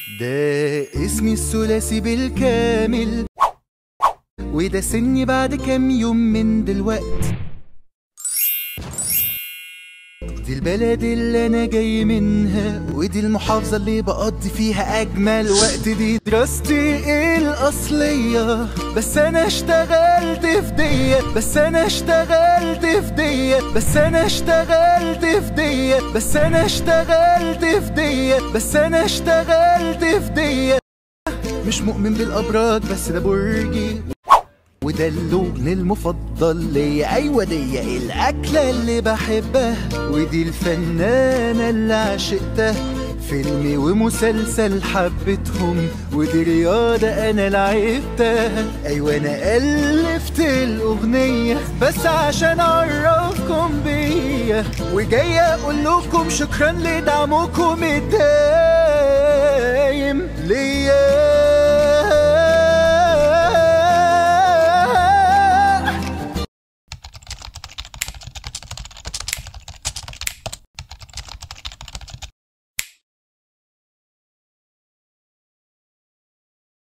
ده اسمي الثلاثي بالكامل وده سني بعد كام يوم من دلوقت دي البلد اللي انا جاي منها ودي المحافظة اللي بقضي فيها اجمل وقت دي دراستي الاصلية بس انا اشتغلت في دية بس انا اشتغلت في دية بس انا اشتغلت في دية بس انا اشتغلت في دية بس انا اشتغلت في دية مش مؤمن بالابراج بس ده برجي وده اللون المفضل ليا ايوه دي الاكله اللي بحبها ودي الفنانه اللي عشقتها فيلم ومسلسل حبيتهم ودي رياضة أنا لعبتها أيوة أنا ألفت الأغنية بس عشان أعرفكم بيا وجاي أقول لكم شكرا لدعمكم الدائم